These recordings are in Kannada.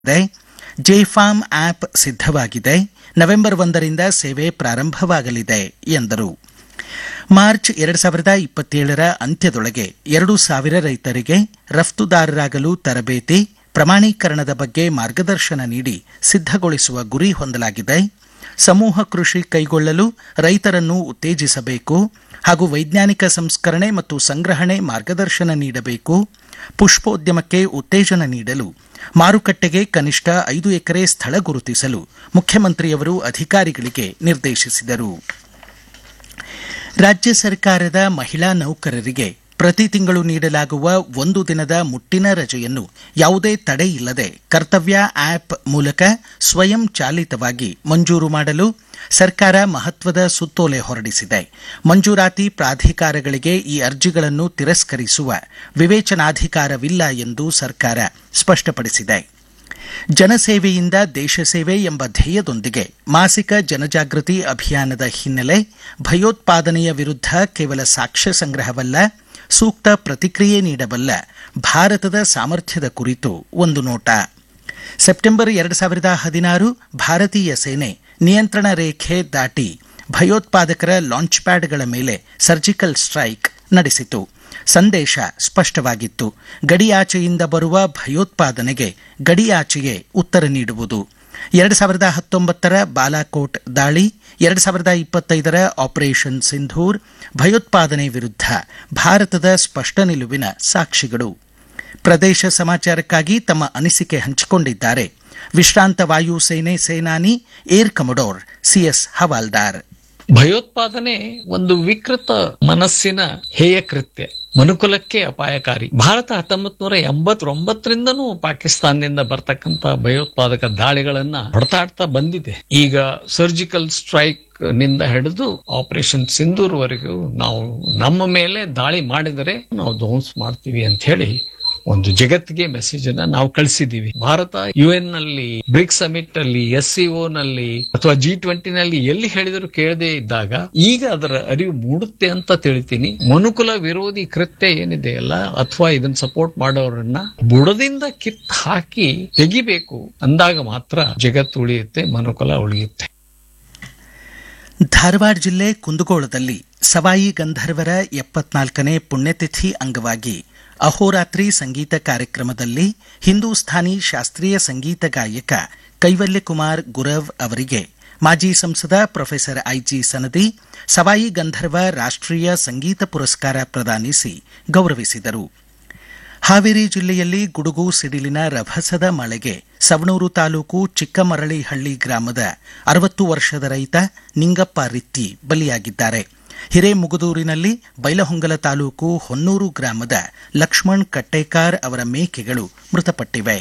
ಇದೆ ಜೆಫಾರ್ಮ್ ಆಪ್ ಸಿದ್ಧವಾಗಿದೆ ನವೆಂಬರ್ ಒಂದರಿಂದ ಸೇವೆ ಪ್ರಾರಂಭವಾಗಲಿದೆ ಎಂದರು ಮಾರ್ಚ್ ಎರಡು ಸಾವಿರದ ಇಪ್ಪತ್ತೇಳರ ಅಂತ್ಯದೊಳಗೆ ಎರಡು ಸಾವಿರ ರೈತರಿಗೆ ರಫ್ತುದಾರರಾಗಲು ತರಬೇತಿ ಪ್ರಮಾಣೀಕರಣದ ಬಗ್ಗೆ ಮಾರ್ಗದರ್ಶನ ನೀಡಿ ಸಿದ್ಧಗೊಳಿಸುವ ಗುರಿ ಹೊಂದಲಾಗಿದೆ ಸಮೂಹ ಕೃಷಿ ಕೈಗೊಳ್ಳಲು ರೈತರನ್ನು ಉತ್ತೇಜಿಸಬೇಕು ಹಾಗೂ ವೈಜ್ಞಾನಿಕ ಸಂಸ್ಕರಣೆ ಮತ್ತು ಸಂಗ್ರಹಣೆ ಮಾರ್ಗದರ್ಶನ ನೀಡಬೇಕು ಪುಷ್ಪೋದ್ಯಮಕ್ಕೆ ಉತ್ತೇಜನ ನೀಡಲು ಮಾರುಕಟ್ಟೆಗೆ ಕನಿಷ್ಠ ಐದು ಎಕರೆ ಸ್ಥಳ ಗುರುತಿಸಲು ಮುಖ್ಯಮಂತ್ರಿಯವರು ಅಧಿಕಾರಿಗಳಿಗೆ ನಿರ್ದೇಶಿಸಿದರು ರಾಜ್ಯ ಸರ್ಕಾರದ ಮಹಿಳಾ ನೌಕರರಿಗೆ ಪ್ರತಿ ತಿಂಗಳು ನೀಡಲಾಗುವ ಒಂದು ದಿನದ ಮುಟ್ಟಿನ ರಜೆಯನ್ನು ಯಾವುದೇ ತಡೆ ಇಲ್ಲದೆ ಕರ್ತವ್ಯ ಆಪ್ ಮೂಲಕ ಸ್ವಯಂ ಚಾಲಿತವಾಗಿ ಮಂಜೂರು ಮಾಡಲು ಸರ್ಕಾರ ಮಹತ್ವದ ಸುತ್ತೋಲೆ ಹೊರಡಿಸಿದೆ ಮಂಜೂರಾತಿ ಪ್ರಾಧಿಕಾರಗಳಿಗೆ ಈ ಅರ್ಜಿಗಳನ್ನು ತಿರಸ್ಕರಿಸುವ ವಿವೇಚನಾಧಿಕಾರವಿಲ್ಲ ಎಂದು ಸರ್ಕಾರ ಸ್ಪಷ್ಟಪಡಿಸಿದೆ ಜನಸೇವೆಯಿಂದ ದೇಶ ಸೇವೆ ಎಂಬ ಧ್ಯೇಯದೊಂದಿಗೆ ಮಾಸಿಕ ಜನಜಾಗೃತಿ ಅಭಿಯಾನದ ಹಿನ್ನೆಲೆ ಭಯೋತ್ಪಾದನೆಯ ವಿರುದ್ಧ ಕೇವಲ ಸಾಕ್ಷ್ಯ ಸಂಗ್ರಹವಲ್ಲ ಸೂಕ್ತ ಪ್ರತಿಕ್ರಿಯೆ ನೀಡಬಲ್ಲ ಭಾರತದ ಸಾಮರ್ಥ್ಯದ ಕುರಿತು ಒಂದು ನೋಟ ಸೆಪ್ಟೆಂಬರ್ ಎರಡು ಸಾವಿರದ ಹದಿನಾರು ಭಾರತೀಯ ಸೇನೆ ನಿಯಂತ್ರಣ ರೇಖೆ ದಾಟಿ ಭಯೋತ್ಪಾದಕರ ಲಾಂಚ್ ಪ್ಯಾಡ್ಗಳ ಮೇಲೆ ಸರ್ಜಿಕಲ್ ಸ್ಟ್ರೈಕ್ ನಡೆಸಿತು ಸಂದೇಶ ಸ್ಪಷ್ಟವಾಗಿತ್ತು ಗಡಿಯಾಚೆಯಿಂದ ಬರುವ ಭಯೋತ್ಪಾದನೆಗೆ ಗಡಿಯಾಚೆಯೇ ಉತ್ತರ ನೀಡುವುದು ಎರಡು ಸಾವಿರದ ಹತ್ತೊಂಬತ್ತರ ಬಾಲಾಕೋಟ್ ದಾಳಿ ಎರಡು ಸಾವಿರದ ಇಪ್ಪತ್ತೈದರ ಆಪರೇಷನ್ ಸಿಂಧೂರ್ ಭಯೋತ್ಪಾದನೆ ವಿರುದ್ಧ ಭಾರತದ ಸ್ಪಷ್ಟ ನಿಲುವಿನ ಸಾಕ್ಷಿಗಳು ಪ್ರದೇಶ ಸಮಾಚಾರಕ್ಕಾಗಿ ತಮ್ಮ ಅನಿಸಿಕೆ ಹಂಚಿಕೊಂಡಿದ್ದಾರೆ ವಿಶ್ರಾಂತ ವಾಯುಸೇನೆ ಸೇನಾನಿ ಏರ್ ಕಮಡೋರ್ ಸಿಎಸ್ ಹವಾಲ್ದಾರ್ ಭಯೋತ್ಪಾದನೆ ಒಂದು ವಿಕೃತ ಮನಸ್ಸಿನ ಹೇಯ ಕೃತ್ಯ ಮನುಕುಲಕ್ಕೆ ಅಪಾಯಕಾರಿ ಭಾರತ ಹತ್ತೊಂಬತ್ ನೂರ ಎಂಬತ್ತೊಂಬತ್ತರಿಂದನೂ ಪಾಕಿಸ್ತಾನದಿಂದ ಬರ್ತಕ್ಕಂತ ಭಯೋತ್ಪಾದಕ ದಾಳಿಗಳನ್ನ ಹೊಡೆತಾಡ್ತಾ ಬಂದಿದೆ ಈಗ ಸರ್ಜಿಕಲ್ ಸ್ಟ್ರೈಕ್ ನಿಂದ ಹಿಡಿದು ಆಪರೇಷನ್ ಸಿಂಧೂರ್ ವರೆಗೂ ನಾವು ನಮ್ಮ ಮೇಲೆ ದಾಳಿ ಮಾಡಿದರೆ ನಾವು ಧ್ವಂಸ ಮಾಡ್ತೀವಿ ಅಂತ ಹೇಳಿ ಒಂದು ಜಗತ್ತಿಗೆ ಮೆಸೇಜ್ ಅನ್ನ ನಾವು ಕಳಿಸಿದೀವಿ ಭಾರತ ಯು ಎನ್ ನಲ್ಲಿ ಬ್ರಿಕ್ಸ್ ಸಮಿಟ್ ಅಲ್ಲಿ ಎಸ್ ಸಿಒ ನಲ್ಲಿ ಅಥವಾ ಜಿ ಟ್ವೆಂಟಿ ನಲ್ಲಿ ಎಲ್ಲಿ ಹೇಳಿದ್ರು ಕೇಳದೇ ಇದ್ದಾಗ ಈಗ ಅದರ ಅರಿವು ಮೂಡುತ್ತೆ ಅಂತ ತಿಳಿತೀನಿ ಮನುಕುಲ ವಿರೋಧಿ ಕೃತ್ಯ ಏನಿದೆ ಅಲ್ಲ ಅಥವಾ ಇದನ್ನ ಸಪೋರ್ಟ್ ಮಾಡೋರನ್ನ ಬುಡದಿಂದ ಕಿತ್ ಹಾಕಿ ತೆಗಿಬೇಕು ಅಂದಾಗ ಮಾತ್ರ ಜಗತ್ತು ಉಳಿಯುತ್ತೆ ಮನುಕುಲ ಉಳಿಯುತ್ತೆ ಧಾರವಾಡ ಜಿಲ್ಲೆ ಕುಂದಗೋಳದಲ್ಲಿ ಸವಾಯಿ ಗಂಧರ್ವರ ಎಪ್ಪತ್ನಾಲ್ಕನೇ ಪುಣ್ಯತಿಥಿ ಅಂಗವಾಗಿ ಅಹೋರಾತ್ರಿ ಸಂಗೀತ ಕಾರ್ಯಕ್ರಮದಲ್ಲಿ ಹಿಂದೂಸ್ಥಾನಿ ಶಾಸ್ತ್ರೀಯ ಸಂಗೀತ ಗಾಯಕ ಕೈವಲ್ಯ ಕುಮಾರ್ ಗುರವ್ ಅವರಿಗೆ ಮಾಜಿ ಸಂಸದ ಪ್ರೊಫೆಸರ್ ಐಜಿ ಸನದಿ ಸವಾಯಿ ಗಂಧರ್ವ ರಾಷ್ಟ್ರೀಯ ಸಂಗೀತ ಪುರಸ್ಕಾರ ಪ್ರದಾನಿಸಿ ಗೌರವಿಸಿದರು ಹಾವೇರಿ ಜಿಲ್ಲೆಯಲ್ಲಿ ಗುಡುಗು ಸಿಡಿಲಿನ ರಭಸದ ಮಳೆಗೆ ಸವಣೂರು ತಾಲೂಕು ಚಿಕ್ಕಮರಳಿಹಳ್ಳಿ ಗ್ರಾಮದ ಅರವತ್ತು ವರ್ಷದ ರೈತ ನಿಂಗಪ್ಪ ರಿತ್ತಿ ಬಲಿಯಾಗಿದ್ದಾರೆ ಹಿರೇಮುಗದೂರಿನಲ್ಲಿ ಬೈಲಹೊಂಗಲ ತಾಲೂಕು ಹೊನ್ನೂರು ಗ್ರಾಮದ ಲಕ್ಷ್ಮಣ್ ಕಟ್ಟೇಕಾರ್ ಅವರ ಮೇಕೆಗಳು ಮೃತಪಟ್ಟಿವೆ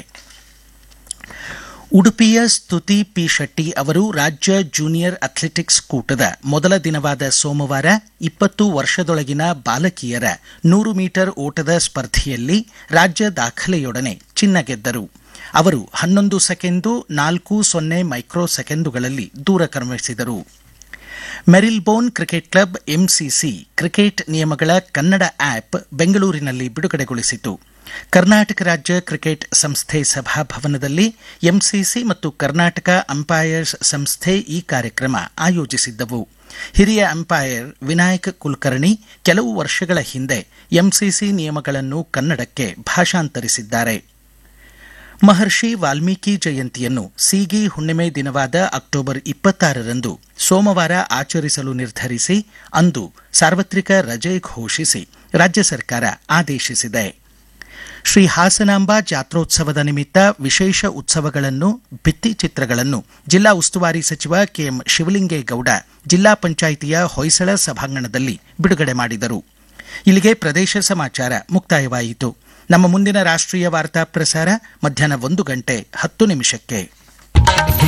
ಉಡುಪಿಯ ಸ್ತುತಿ ಪಿ ಶೆಟ್ಟಿ ಅವರು ರಾಜ್ಯ ಜೂನಿಯರ್ ಅಥ್ಲೆಟಿಕ್ಸ್ ಕೂಟದ ಮೊದಲ ದಿನವಾದ ಸೋಮವಾರ ಇಪ್ಪತ್ತು ವರ್ಷದೊಳಗಿನ ಬಾಲಕಿಯರ ನೂರು ಮೀಟರ್ ಓಟದ ಸ್ಪರ್ಧೆಯಲ್ಲಿ ರಾಜ್ಯ ದಾಖಲೆಯೊಡನೆ ಚಿನ್ನ ಗೆದ್ದರು ಅವರು ಹನ್ನೊಂದು ಸೆಕೆಂಡು ನಾಲ್ಕು ಸೊನ್ನೆ ಮೈಕ್ರೋ ಸೆಕೆಂಡುಗಳಲ್ಲಿ ದೂರ ಕ್ರಮಿಸಿದರು Marylebone cricket club MCC cricket ನಿಯಮಗಳ ಕನ್ನಡ ಆಪ್ ಬೆಂಗಳೂರಿನಲ್ಲಿ ಬಿಡುಗಡೆಗೊಳಿಸಿತು ಕರ್ನಾಟಕ ರಾಜ್ಯ ಕ್ರಿಕೆಟ್ ಸಂಸ್ಥೆ ಸಭಾಭವನದಲ್ಲಿ ಎಂಸಿಸಿ ಮತ್ತು ಕರ್ನಾಟಕ ಅಂಪೈರ್ಸ್ ಸಂಸ್ಥೆ ಈ ಕಾರ್ಯಕ್ರಮ ಆಯೋಜಿಸಿದ್ದವು ಹಿರಿಯ ಅಂಪೈರ್ ವಿನಾಯಕ್ ಕುಲಕರ್ಣಿ ಕೆಲವು ವರ್ಷಗಳ ಹಿಂದೆ ಎಂಸಿಸಿ ನಿಯಮಗಳನ್ನು ಕನ್ನಡಕ್ಕೆ ಭಾಷಾಂತರಿಸಿದ್ದಾರೆ ಮಹರ್ಷಿ ವಾಲ್ಮೀಕಿ ಜಯಂತಿಯನ್ನು ಸೀಗಿ ಹುಣ್ಣಿಮೆ ದಿನವಾದ ಅಕ್ಟೋಬರ್ ಇಪ್ಪತ್ತಾರರಂದು ಸೋಮವಾರ ಆಚರಿಸಲು ನಿರ್ಧರಿಸಿ ಅಂದು ಸಾರ್ವತ್ರಿಕ ರಜೆ ಘೋಷಿಸಿ ರಾಜ್ಯ ಸರ್ಕಾರ ಆದೇಶಿಸಿದೆ ಶ್ರೀ ಹಾಸನಾಂಬ ಜಾತ್ರೋತ್ಸವದ ನಿಮಿತ್ತ ವಿಶೇಷ ಉತ್ಸವಗಳನ್ನು ಭಿತ್ತಿಚಿತ್ರಗಳನ್ನು ಜಿಲ್ಲಾ ಉಸ್ತುವಾರಿ ಸಚಿವ ಕೆಎಂ ಶಿವಲಿಂಗೇಗೌಡ ಜಿಲ್ಲಾ ಪಂಚಾಯಿತಿಯ ಹೊಯ್ಸಳ ಸಭಾಂಗಣದಲ್ಲಿ ಬಿಡುಗಡೆ ಮಾಡಿದರು ಇಲ್ಲಿಗೆ ಪ್ರದೇಶ ಸಮಾಚಾರ ಮುಕ್ತಾಯವಾಯಿತು ನಮ್ಮ ಮುಂದಿನ ರಾಷ್ಟ್ರೀಯ ವಾರ್ತಾ ಪ್ರಸಾರ ಮಧ್ಯಾಹ್ನ ಒಂದು ಗಂಟೆ ಹತ್ತು ನಿಮಿಷಕ್ಕೆ